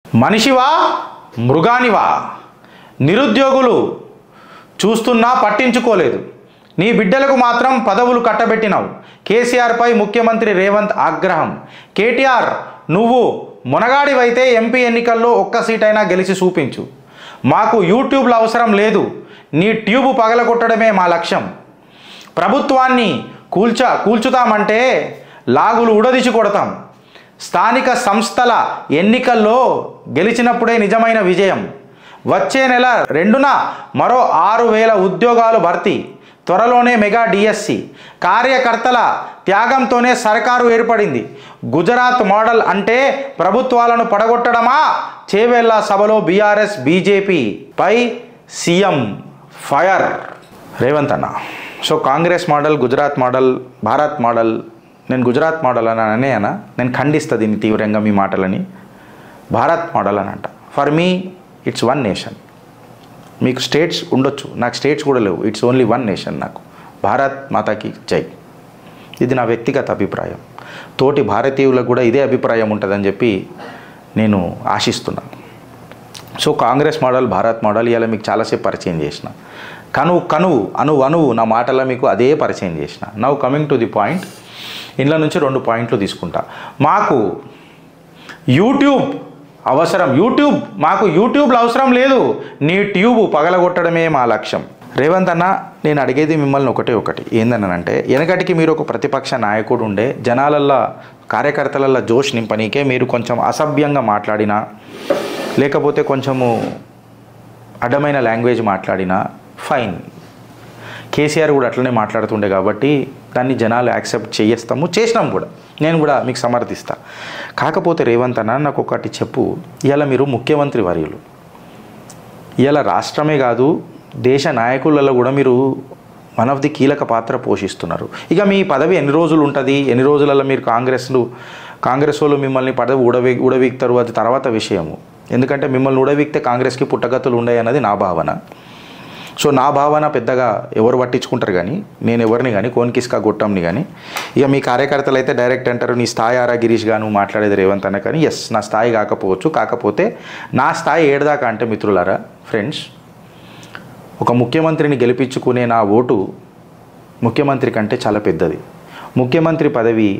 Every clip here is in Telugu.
మనిషివా మృగానివా నిరుద్యోగులు చూస్తున్నా పట్టించుకోలేదు నీ బిడ్డలకు మాత్రం పదవులు కట్టబెట్టినావు కేసీఆర్పై ముఖ్యమంత్రి రేవంత్ ఆగ్రహం కేటీఆర్ నువ్వు మునగాడివైతే ఎంపీ ఎన్నికల్లో ఒక్క సీటైనా గెలిచి చూపించు మాకు యూట్యూబ్లో అవసరం లేదు నీ ట్యూబ్ పగలగొట్టడమే మా లక్ష్యం ప్రభుత్వాన్ని కూల్చ కూల్చుతామంటే లాగులు ఉడదీసి కొడతాం స్థానిక సంస్థల ఎన్నికల్లో గెలిచినప్పుడే నిజమైన విజయం వచ్చే నెల రెండున మరో ఆరు వేల ఉద్యోగాలు భర్తీ త్వరలోనే మెగా డిఎస్సి కార్యకర్తల త్యాగంతోనే సర్కారు ఏర్పడింది గుజరాత్ మోడల్ అంటే ప్రభుత్వాలను పడగొట్టడమా చేవెళ్ళ సభలో బీఆర్ఎస్ బీజేపీ పై సీఎం ఫైర్ రేవంత్ అన్న so Congress model Gujarat model Bharat model నేను గుజరాత్ మోడల్ అని అనే అన్న నేను ఖండిస్తా దీన్ని తీవ్రంగా మీ మాటలని భారత్ మోడల్ అని అంట for me it's one nation మీకు స్టేట్స్ ఉండొచ్చు నాకు స్టేట్స్ కూడా లేవు ఇట్స్ ఓన్లీ వన్ నేషన్ నాకు భారత్ మాతాకి జై ఇది నా వ్యక్తిగత అభిప్రాయం తోటి భారతీయులకు కూడా ఇదే అభిప్రాయం ఉంటుందని చెప్పి నేను ఆశిస్తున్నాను so Congress model Bharat model ఇవాళ మీకు చాలాసేపు పరిచయం చేసిన కనువు కనువు అణువు అణువు నా మాటల్లో మీకు అదే పరిచయం చేసిన now coming to the point ఇంట్లో నుంచి రెండు పాయింట్లు తీసుకుంటా మాకు యూట్యూబ్ అవసరం యూట్యూబ్ మాకు యూట్యూబ్లో అవసరం లేదు నీ ట్యూబ్ పగలగొట్టడమే మా లక్ష్యం రేవంత్ అన్న నేను అడిగేది మిమ్మల్ని ఒకటే ఒకటి ఏందనంటే వెనకటికి మీరు ఒక ప్రతిపక్ష నాయకుడు ఉండే జనాలల్లో కార్యకర్తలల్లో జోష్ నింపనీకే మీరు కొంచెం అసభ్యంగా మాట్లాడినా లేకపోతే కొంచెము అడ్డమైన లాంగ్వేజ్ మాట్లాడినా ఫైన్ కేసీఆర్ కూడా అట్లనే మాట్లాడుతుండే కాబట్టి దాన్ని జనాలు యాక్సెప్ట్ చేయిస్తాము చేసినాం కూడా నేను కూడా మీకు సమర్థిస్తా కాకపోతే రేవంత్ అన్న నాకు ఒకటి చెప్పు ఇవాళ మీరు ముఖ్యమంత్రి వర్యులు ఇవాళ రాష్ట్రమే కాదు దేశ నాయకులలో కూడా మీరు వన్ ఆఫ్ ది కీలక పాత్ర పోషిస్తున్నారు ఇక మీ పదవి ఎన్ని రోజులు ఉంటుంది ఎన్ని రోజులలో మీరు కాంగ్రెస్లు కాంగ్రెస్ వాళ్ళు మిమ్మల్ని పదవి ఉడవి ఉడవీక్తారు అది తర్వాత విషయము ఎందుకంటే మిమ్మల్ని ఉడవీక్తే కాంగ్రెస్కి పుట్టగతులు ఉన్నాయి అన్నది నా భావన సో నా భావన పెద్దగా ఎవరు పట్టించుకుంటారు కానీ నేను ఎవరిని కానీ కోన్కిస్కా గొట్టంని కానీ ఇక మీ కార్యకర్తలు అయితే డైరెక్ట్ అంటారు నీ స్థాయి ఆరా గిరీష్ గాను మాట్లాడేది రేవంత్ అన్న కానీ ఎస్ నా స్థాయి కాకపోవచ్చు కాకపోతే నా స్థాయి ఏడదాకా అంటే మిత్రులారా ఫ్రెండ్స్ ఒక ముఖ్యమంత్రిని గెలిపించుకునే నా ఓటు ముఖ్యమంత్రి కంటే చాలా పెద్దది ముఖ్యమంత్రి పదవి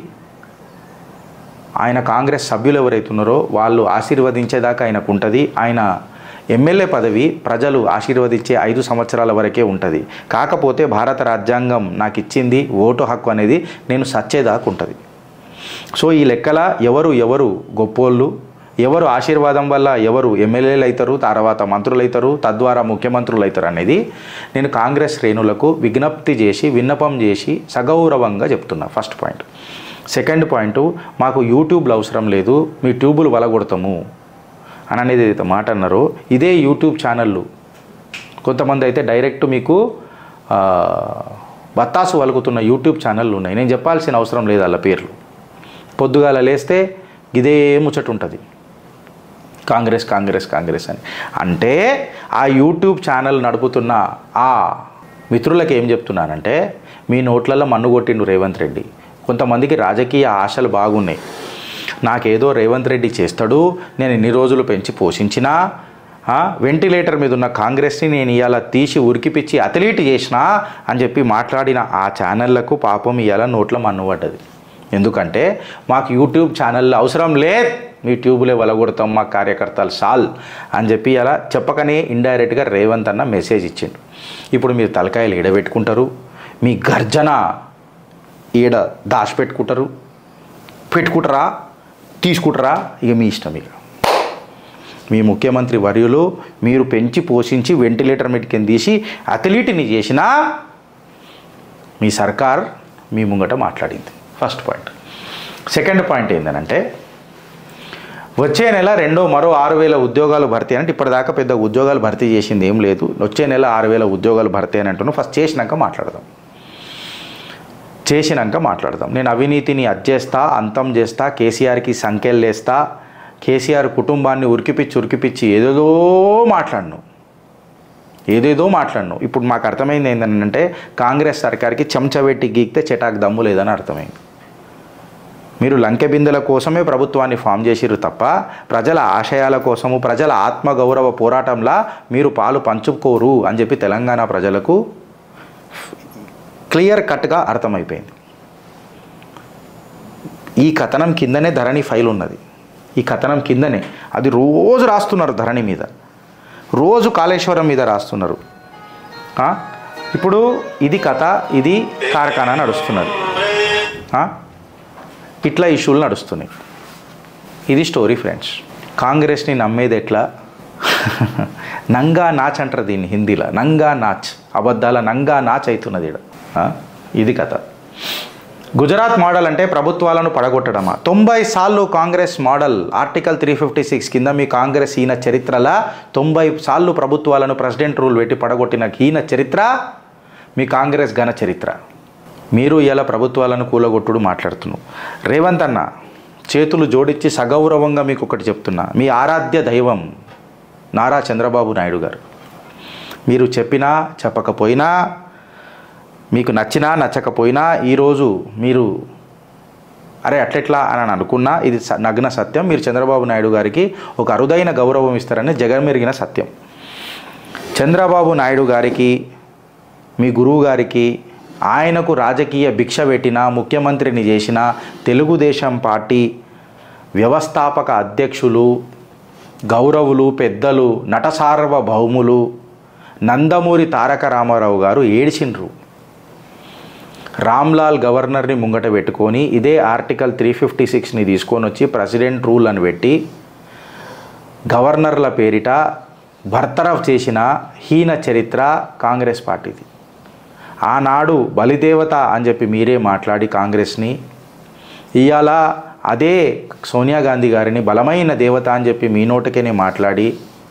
ఆయన కాంగ్రెస్ సభ్యులు ఎవరైతున్నారో వాళ్ళు ఆశీర్వదించేదాకా ఆయనకు ఉంటుంది ఆయన ఎమ్మెల్యే పదవి ప్రజలు ఆశీర్వదించే ఐదు సంవత్సరాల వరకే ఉంటుంది కాకపోతే భారత రాజ్యాంగం నాకు ఇచ్చింది ఓటు హక్కు అనేది నేను సచ్చేదాకా ఉంటుంది సో ఈ లెక్కల ఎవరు ఎవరు గొప్పోళ్ళు ఎవరు ఆశీర్వాదం వల్ల ఎవరు ఎమ్మెల్యేలు అవుతారు తర్వాత మంత్రులు అవుతారు తద్వారా ముఖ్యమంత్రులు అవుతారు అనేది నేను కాంగ్రెస్ శ్రేణులకు విజ్ఞప్తి చేసి విన్నపం చేసి సగౌరవంగా చెప్తున్నా ఫస్ట్ పాయింట్ సెకండ్ పాయింట్ మాకు యూట్యూబ్లో అవసరం లేదు మీ ట్యూబులు వలగొడతాము అని అనేది ఏదైతే మాట అన్నారో ఇదే యూట్యూబ్ ఛానళ్ళు కొంతమంది అయితే డైరెక్ట్ మీకు ఆ, బత్తాసు వలుకుతున్న యూట్యూబ్ ఛానళ్ళు ఉన్నాయి నేను చెప్పాల్సిన అవసరం లేదు వాళ్ళ పేర్లు పొద్దుగాల లేస్తే ఇదే ముచ్చట ఉంటుంది కాంగ్రెస్ కాంగ్రెస్ కాంగ్రెస్ అని అంటే ఆ యూట్యూబ్ ఛానల్ నడుపుతున్న ఆ మిత్రులకు ఏం చెప్తున్నానంటే మీ నోట్లలో మన్ను కొట్టిండు రేవంత్ రెడ్డి కొంతమందికి రాజకీయ ఆశలు బాగున్నాయి నాకేదో రేవంత్ రెడ్డి చేస్తాడు నేను ఇన్ని రోజులు పెంచి పోషించినా ఆ, వెంటిలేటర్ మీద ఉన్న కాంగ్రెస్ని నేను ఇవాళ తీసి ఉరికిపిచ్చి అథలీట్ చేసినా అని చెప్పి మాట్లాడిన ఆ ఛానళ్లకు పాపం ఇవాళ నోట్ల మన్ను పడ్డది ఎందుకంటే మాకు యూట్యూబ్ ఛానల్ అవసరం లేదు మీ ట్యూబ్లే వలగొడతాం మా కార్యకర్తలు సాల్ అని చెప్పి అలా చెప్పకనే ఇండైరెక్ట్గా రేవంత్ అన్న మెసేజ్ ఇచ్చిండు ఇప్పుడు మీరు తలకాయలు ఈడబెట్టుకుంటారు మీ గర్జన ఈడ దాచిపెట్టుకుంటారు పెట్టుకుంటారా తీసుకుంటారా ఇక మీ ఇష్టం ఇక మీ ముఖ్యమంత్రి వర్యులు మీరు పెంచి పోషించి వెంటిలేటర్ మెడికెన్ తీసి అథలీట్ని చేసినా మీ సర్కార్ మీ ముంగట మాట్లాడింది ఫస్ట్ పాయింట్ సెకండ్ పాయింట్ ఏంటంటే వచ్చే నెల రెండో మరో ఆరు వేల ఉద్యోగాలు భర్తీ అంటే ఇప్పటిదాకా పెద్ద ఉద్యోగాలు భర్తీ చేసింది ఏం లేదు వచ్చే నెల ఆరు వేల ఉద్యోగాలు భర్తీ అని అంటున్నాను ఫస్ట్ చేసినాక మాట్లాడదాం చేసినాక మాట్లాడదాం నేను అవినీతిని అజ్జేస్తా అంతం చేస్తా కేసీఆర్కి సంఖ్యలు వేస్తా కేసీఆర్ కుటుంబాన్ని ఉరికిపిచ్చి ఉరికిపిచ్చి ఏదేదో మాట్లాడను ఏదేదో మాట్లాడను ఇప్పుడు మాకు అర్థమైంది ఏంటంటే కాంగ్రెస్ సర్కార్కి చెంచబెట్టి గీక్తే చెటాక్ దమ్ము లేదని అర్థమైంది మీరు లంకె బిందెల కోసమే ప్రభుత్వాన్ని ఫామ్ చేసిర్రు తప్ప ప్రజల ఆశయాల కోసము ప్రజల ఆత్మగౌరవ పోరాటంలా మీరు పాలు పంచుకోరు అని చెప్పి తెలంగాణ ప్రజలకు క్లియర్ కట్గా అర్థమైపోయింది ఈ కథనం కిందనే ధరణి ఫైల్ ఉన్నది ఈ కథనం కిందనే అది రోజు రాస్తున్నారు ధరణి మీద రోజు కాళేశ్వరం మీద రాస్తున్నారు ఆ? ఇప్పుడు ఇది కథ ఇది కార్ఖానా నడుస్తున్నది ఆ? ఇట్లా ఇష్యూలు నడుస్తున్నాయి ఇది స్టోరీ ఫ్రెండ్స్ కాంగ్రెస్ని నమ్మేది ఎట్లా నంగా నాచ్ అంటారు దీన్ని హిందీలో నంగా నాచ్ అబద్ధాల నంగా నాచ్ అవుతున్నది ఈడ ఆ? ఇది కథ గుజరాత్ మోడల్ అంటే ప్రభుత్వాలను పడగొట్టడమా తొంభై సార్లు Congress model article three fifty six కింద మీ కాంగ్రెస్ ఈయన చరిత్రలా తొంభై సార్లు ప్రభుత్వాలను ప్రెసిడెంట్ రూల్ పెట్టి పడగొట్టిన ఈయన చరిత్ర మీ కాంగ్రెస్ ఘన చరిత్ర మీరు ఇలా ప్రభుత్వాలను కూలగొట్టుడు మాట్లాడుతున్నావు రేవంత్ అన్న చేతులు జోడించి సగౌరవంగా మీకు ఒకటి చెప్తున్నా మీ ఆరాధ్య దైవం నారా చంద్రబాబు నాయుడు గారు మీరు చెప్పినా చెప్పకపోయినా మీకు నచ్చినా నచ్చకపోయినా ఈరోజు మీరు అరే అట్లెట్లా అని అనుకున్నా ఇది స- నగ్న సత్యం మీరు చంద్రబాబు నాయుడు గారికి ఒక అరుదైన గౌరవం ఇస్తారని జగమెరిగిన సత్యం చంద్రబాబు నాయుడు గారికి మీ గురువు గారికి ఆయనకు రాజకీయ భిక్ష పెట్టిన ముఖ్యమంత్రిని చేసిన తెలుగుదేశం పార్టీ వ్యవస్థాపక అధ్యక్షులు గౌరవులు పెద్దలు నట సార్వభౌములు నందమూరి తారక రామారావు గారు ఏడిచిండ్రు రామ్లాల్ గవర్నర్ని ముంగట పెట్టుకొని ఇదే ఆర్టికల్ త్రీ ఫిఫ్టీ సిక్స్ని తీసుకొని వచ్చి ప్రెసిడెంట్ రూల్ అని పెట్టి గవర్నర్ల పేరిట బర్తరఫ్ చేసిన హీన చరిత్ర కాంగ్రెస్ పార్టీది ఆనాడు బలిదేవత అని చెప్పి మీరే మాట్లాడి కాంగ్రెస్ని ఇవాళ అదే సోనియా గాంధీ గారిని బలమైన దేవత అని చెప్పి మీ నోటికేనే మాట్లాడి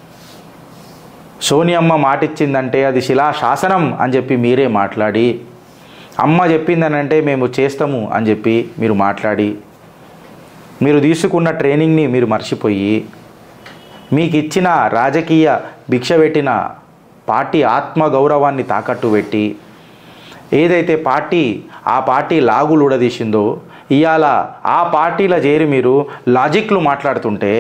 సోనియమ్మ మాటిచ్చిందంటే అది శిలా శాసనం అని చెప్పి మీరే మాట్లాడి అమ్మ చెప్పిందనంటే మేము చేస్తాము అని చెప్పి మీరు మాట్లాడి మీరు తీసుకున్న ట్రైనింగ్ని మీరు మర్చిపోయి మీకు ఇచ్చిన రాజకీయ భిక్ష పెట్టిన పార్టీ ఆత్మ గౌరవాన్ని తాకట్టు పెట్టి ఏదైతే పార్టీ ఆ పార్టీ లాగులు ఉడదీసిందో ఇవాళ ఆ పార్టీలో చేరి మీరు లాజిక్లు మాట్లాడుతుంటే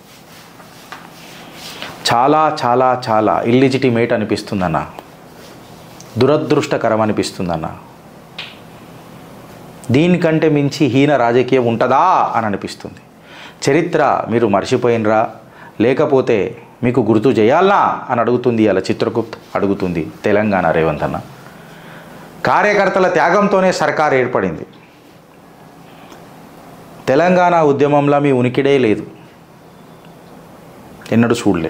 చాలా చాలా చాలా ఇల్లిజిటిమేట్ అనిపిస్తుందన్న దురదృష్టకరం అనిపిస్తుందన్న దీనికంటే మించి హీన రాజకీయం ఉంటుందా అని అనిపిస్తుంది చరిత్ర మీరు మర్చిపోయినరా లేకపోతే మీకు గుర్తు చేయాలనా అని అడుగుతుంది అలా చిత్రగుప్త్ అడుగుతుంది తెలంగాణ రేవంత్ అన్న కార్యకర్తల త్యాగంతోనే సర్కార్ ఏర్పడింది తెలంగాణ ఉద్యమంలో మీ ఉనికిడే లేదు ఎన్నడూ చూడలే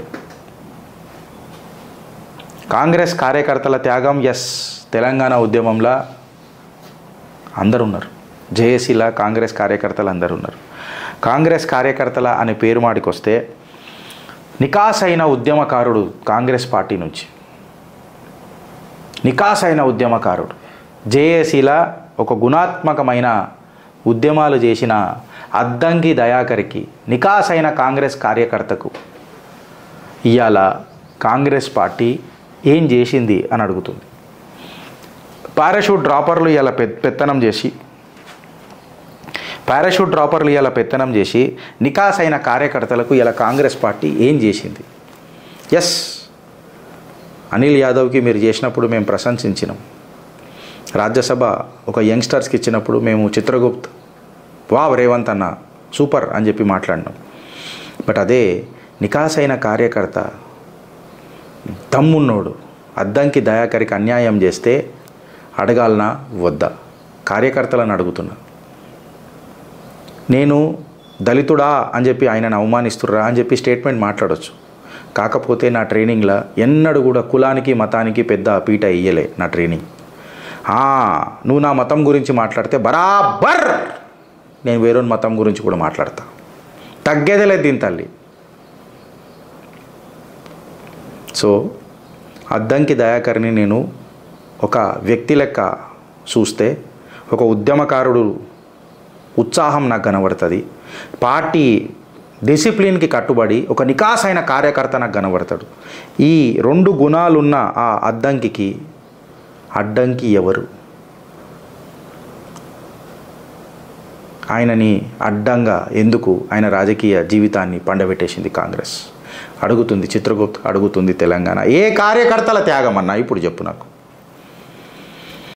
కాంగ్రెస్ కార్యకర్తల త్యాగం ఎస్ తెలంగాణ ఉద్యమంలో అందరు ఉన్నారు జేఏసీలా కాంగ్రెస్ కార్యకర్తలు అందరు ఉన్నారు కాంగ్రెస్ కార్యకర్తల అనే పేరు మాడికి వస్తే నికాస్ అయిన ఉద్యమకారుడు కాంగ్రెస్ పార్టీ నుంచి నికాస్ అయిన ఉద్యమకారుడు జేఏసీలా ఒక గుణాత్మకమైన ఉద్యమాలు చేసిన అద్దంకి దయాకర్కి నికాస్ అయిన కాంగ్రెస్ కార్యకర్తకు ఇవాళ కాంగ్రెస్ పార్టీ ఏం చేసింది అని అడుగుతుంది పారాషూట్ డ్రాపర్లు ఇలా పెత్తనం చేసి పారాషూట్ డ్రాపర్లు ఇలా పెత్తనం చేసి నికాస్ అయిన కార్యకర్తలకు ఇలా కాంగ్రెస్ పార్టీ ఏం చేసింది ఎస్ అనిల్ యాదవ్కి మీరు చేసినప్పుడు మేము ప్రశంసించినాం రాజ్యసభ ఒక యంగ్స్టర్స్కి ఇచ్చినప్పుడు మేము చిత్రగుప్త్ వావ్ రేవంత్ అన్న సూపర్ అని చెప్పి మాట్లాడినాం బట్ అదే నికాస్ అయిన కార్యకర్త దమ్మున్నోడు అద్దంకి దయాకరికి అన్యాయం చేస్తే అడగాలనా వద్దా కార్యకర్తలను అడుగుతున్నా నేను దళితుడా అని చెప్పి ఆయనను అవమానిస్తుర్రా అని చెప్పి స్టేట్మెంట్ మాట్లాడొచ్చు కాకపోతే నా ట్రైనింగ్లో ఎన్నడూ కూడా కులానికి మతానికి పెద్ద పీట ఇయ్యలే నా ట్రైనింగ్ ఆ, నువ్వు నా మతం గురించి మాట్లాడితే బరాబర్ నేను వేరొని మతం గురించి కూడా మాట్లాడతా తగ్గేదేలేదు దీని తల్లి సో అద్దంకి దయాకర్ని నేను ఒక వ్యక్తి లెక్క చూస్తే ఒక ఉద్యమకారుడు ఉత్సాహం నాకు కనబడుతుంది పార్టీ డిసిప్లిన్కి కట్టుబడి ఒక నికాసైన కార్యకర్త నాకు కనబడతాడు ఈ రెండు గుణాలున్న ఆ అద్దంకి అడ్డంకి ఎవరు ఆయనని అడ్డంగా ఎందుకు ఆయన రాజకీయ జీవితాన్ని పండబెట్టేసింది కాంగ్రెస్ అడుగుతుంది చిత్రగుప్త్ అడుగుతుంది తెలంగాణ ఏ కార్యకర్తల త్యాగం అన్నా ఇప్పుడు చెప్పు నాకు